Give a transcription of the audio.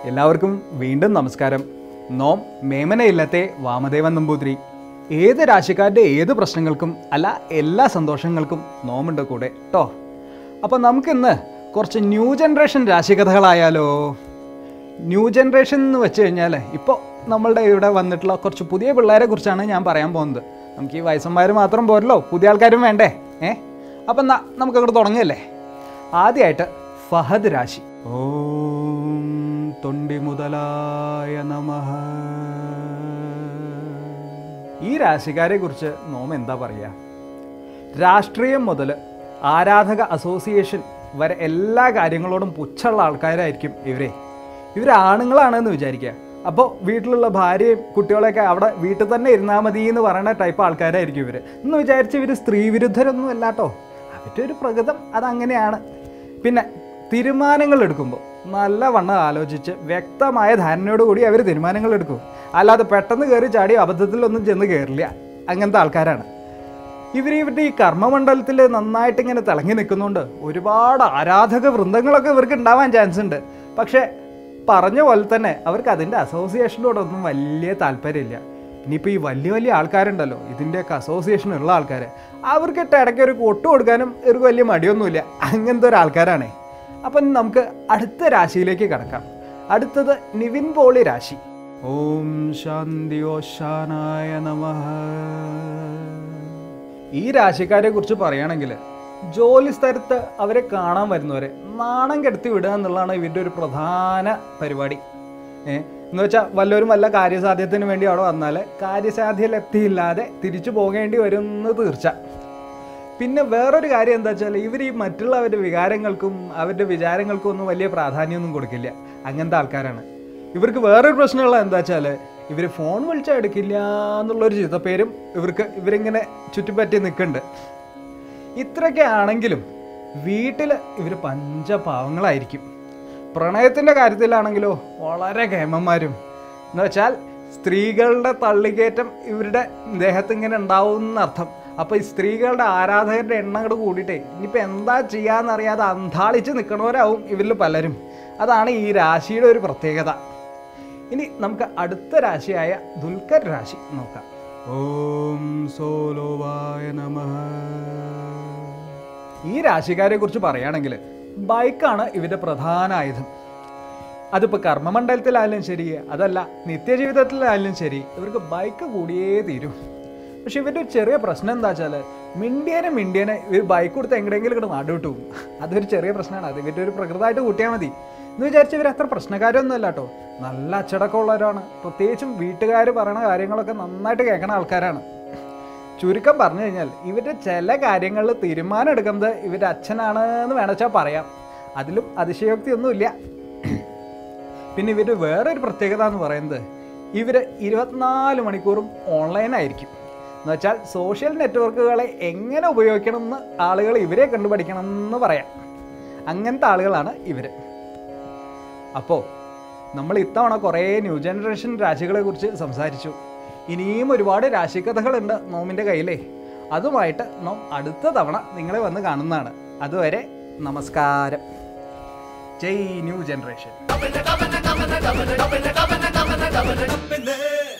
എല്ലാവർക്കും വീണ്ടും നമസ്കാരം നോം മേമനയില്ലത്തെ വാമദേവൻ നമ്പൂതിരി ഏത് രാശിക്കാരുടെ ഏത് പ്രശ്നങ്ങൾക്കും അല്ല എല്ലാ സന്തോഷങ്ങൾക്കും നോമുണ്ട് കൂടെ കേട്ടോ അപ്പം നമുക്കിന്ന് കുറച്ച് ന്യൂ ജനറേഷൻ രാശികഥകളായാലോ ന്യൂ ജനറേഷൻ എന്ന് വെച്ച് കഴിഞ്ഞാൽ ഇപ്പോൾ നമ്മളുടെ ഇവിടെ വന്നിട്ടുള്ള കുറച്ച് പുതിയ പിള്ളേരെ കുറിച്ചാണ് ഞാൻ പറയാൻ പോകുന്നത് നമുക്ക് ഈ വയസ്സന്മാർ മാത്രം പോരല്ലോ പുതിയ ആൾക്കാരും വേണ്ടേ ഏ അപ്പം എന്നാ നമുക്ക് അങ്ങോട്ട് തുടങ്ങിയല്ലേ ആദ്യമായിട്ട് ഫഹദ് രാശി ഓം തൊണ്ടി മുതലായ നമഃ ഈ രാശിക്കാരെ കുറിച്ച് നോം എന്താ പറയുക രാഷ്ട്രീയം മുതൽ ആരാധക അസോസിയേഷൻ വരെ എല്ലാ കാര്യങ്ങളോടും പുച്ഛമുള്ള ആൾക്കാരായിരിക്കും ഇവരെ ഇവർ ആണുങ്ങളാണെന്ന് വിചാരിക്കുക അപ്പോൾ വീട്ടിലുള്ള ഭാര്യയും കുട്ടികളെയൊക്കെ അവിടെ വീട്ടിൽ തന്നെ ഇരുന്നാൽ മതി എന്ന് പറയുന്ന ടൈപ്പ് ആൾക്കാരായിരിക്കും ഇവർ എന്ന് വിചാരിച്ച് ഇവർ സ്ത്രീ വിരുദ്ധരൊന്നും അല്ല കേട്ടോ അവരുടെ ഒരു പ്രകൃതം അതങ്ങനെയാണ് പിന്നെ തീരുമാനങ്ങൾ എടുക്കുമ്പോൾ നല്ല വണ്ണം ആലോചിച്ച് വ്യക്തമായ ധാരണയോട് കൂടി അവർ തീരുമാനങ്ങൾ എടുക്കും അല്ലാതെ പെട്ടെന്ന് കയറി ചാടി അബദ്ധത്തിലൊന്നും ചെന്ന് കയറില്ല അങ്ങനത്തെ ആൾക്കാരാണ് ഇവർ ഇവരുടെ ഈ കർമ്മമണ്ഡലത്തിൽ നന്നായിട്ട് ഇങ്ങനെ തിളങ്ങി നിൽക്കുന്നുണ്ട് ഒരുപാട് ആരാധക വൃന്ദങ്ങളൊക്കെ ഇവർക്ക് ഉണ്ടാവാൻ ചാൻസ് ഉണ്ട് പക്ഷേ പറഞ്ഞ പോലെ തന്നെ അവർക്ക് അതിൻ്റെ അസോസിയേഷനോടൊന്നും വലിയ താല്പര്യമില്ല ഇനിയിപ്പോൾ ഈ വലിയ വലിയ ആൾക്കാരുണ്ടല്ലോ ഇതിൻ്റെയൊക്കെ അസോസിയേഷൻ ഉള്ള ആൾക്കാർ അവർക്കിട്ട് ഇടയ്ക്ക് ഒരു കൊട്ടു കൊടുക്കാനും ഇവർക്ക് വലിയ മടിയൊന്നുമില്ല അങ്ങനത്തെ ഒരു ആൾക്കാരാണേ അപ്പം നമുക്ക് അടുത്ത രാശിയിലേക്ക് കടക്കാം അടുത്തത് നിവിൻ പോളി രാശി ഓം ശാന്തി ഓശാനായ നമഃ ഈ രാശിക്കാരെ കുറിച്ച് പറയുകയാണെങ്കിൽ ജോലി സ്ഥലത്ത് അവരെ കാണാൻ വരുന്നവരെ നാണം കെടുത്തി വിടുക എന്നുള്ളതാണ് ഇവരുടെ ഒരു പ്രധാന പരിപാടി ഏ എന്ന് വെച്ചാൽ വല്ലവരും വല്ല കാര്യസാധ്യത്തിന് വേണ്ടി അവിടെ വന്നാൽ കാര്യസാധ്യ ലബ്ധിയില്ലാതെ തിരിച്ചു പോകേണ്ടി വരും എന്ന് തീർച്ച പിന്നെ വേറൊരു കാര്യം എന്താ വെച്ചാൽ ഇവർ ഈ മറ്റുള്ളവരുടെ വികാരങ്ങൾക്കും അവരുടെ വിചാരങ്ങൾക്കും ഒന്നും വലിയ പ്രാധാന്യമൊന്നും കൊടുക്കില്ല അങ്ങനത്തെ ആൾക്കാരാണ് ഇവർക്ക് വേറൊരു പ്രശ്നമുള്ള എന്താ വെച്ചാൽ ഇവർ ഫോൺ വിളിച്ചാൽ എടുക്കില്ല എന്നുള്ളൊരു ചിതപ്പേരും ഇവർക്ക് ഇവരിങ്ങനെ ചുറ്റിപ്പറ്റി നിൽക്കുന്നുണ്ട് ഇത്രയൊക്കെ ആണെങ്കിലും വീട്ടിൽ ഇവർ പഞ്ചപാവങ്ങളായിരിക്കും പ്രണയത്തിൻ്റെ കാര്യത്തിലാണെങ്കിലോ വളരെ കേമന്മാരും എന്ന് വെച്ചാൽ സ്ത്രീകളുടെ തള്ളിക്കയറ്റം ഇവരുടെ ദേഹത്ത് ഇങ്ങനെ ഉണ്ടാവും എന്നർത്ഥം അപ്പോൾ ഈ സ്ത്രീകളുടെ ആരാധകരുടെ എണ്ണം അങ്ങോട്ട് കൂടിയിട്ടേ ഇനിയിപ്പോൾ എന്താ ചെയ്യാന്നറിയാതെ അന്താളിച്ച് നിൽക്കണവരാവും ഇവരിൽ പലരും അതാണ് ഈ രാശിയുടെ ഒരു പ്രത്യേകത ഇനി നമുക്ക് അടുത്ത രാശിയായ ദുൽഖർ രാശി നോക്കാം ഓം സോലോവായ നമഃ ഈ രാശിക്കാരെ കുറിച്ച് പറയുകയാണെങ്കിൽ ബൈക്കാണ് ഇവരുടെ പ്രധാന ആയുധം അതിപ്പോൾ കർമ്മമണ്ഡലത്തിലായാലും ശരി അതല്ല നിത്യജീവിതത്തിലായാലും ശരി ഇവർക്ക് ബൈക്ക് കൂടിയേ തീരും പക്ഷെ ഇവരുടെ ഒരു ചെറിയ പ്രശ്നം എന്താ വെച്ചാൽ മിണ്ടിയനെ മിണ്ടിയനെ ഇവർ ബൈക്ക് കൊടുത്ത് എങ്ങടെയെങ്കിലും ഇങ്ങോട്ട് നാടുവിട്ടു പോകും അതൊരു ചെറിയ പ്രശ്നമാണ് അത് ഇവരുടെ ഒരു പ്രകൃതമായിട്ട് കൂട്ടിയാൽ മതി എന്ന് വിചാരിച്ച് ഇവർ അത്ര പ്രശ്നക്കാരൊന്നും അല്ല കേട്ടോ നല്ല അച്ചടക്കമുള്ളവരാണ് പ്രത്യേകിച്ചും വീട്ടുകാർ പറയുന്ന കാര്യങ്ങളൊക്കെ നന്നായിട്ട് കേൾക്കുന്ന ആൾക്കാരാണ് ചുരുക്കം പറഞ്ഞു കഴിഞ്ഞാൽ ഇവരുടെ ചില കാര്യങ്ങളിൽ തീരുമാനം എടുക്കുന്നത് ഇവരുടെ അച്ഛനാണ് എന്ന് വേണച്ചാൽ പറയാം അതിലും അതിശയോക്തിയൊന്നുമില്ല പിന്നെ ഇവരുടെ വേറൊരു പ്രത്യേകത എന്ന് പറയുന്നത് ഇവർ ഇരുപത്തിനാല് മണിക്കൂറും ഓൺലൈനായിരിക്കും എന്ന് വെച്ചാൽ സോഷ്യൽ നെറ്റ്വർക്കുകളെ എങ്ങനെ ഉപയോഗിക്കണം എന്ന് ആളുകൾ ഇവരെ കണ്ടു പഠിക്കണം എന്ന് പറയാം അങ്ങനത്തെ ആളുകളാണ് ഇവർ അപ്പോൾ നമ്മൾ ഇത്തവണ കുറേ ന്യൂ ജനറേഷൻ രാശികളെ കുറിച്ച് സംസാരിച്ചു ഇനിയും ഒരുപാട് രാശിക്കഥകളുണ്ട് നോമിൻ്റെ കയ്യിലേ അതുമായിട്ട് നോം അടുത്ത തവണ നിങ്ങളെ വന്ന് കാണുന്നതാണ് അതുവരെ നമസ്കാരം ജയ് new generation up in there.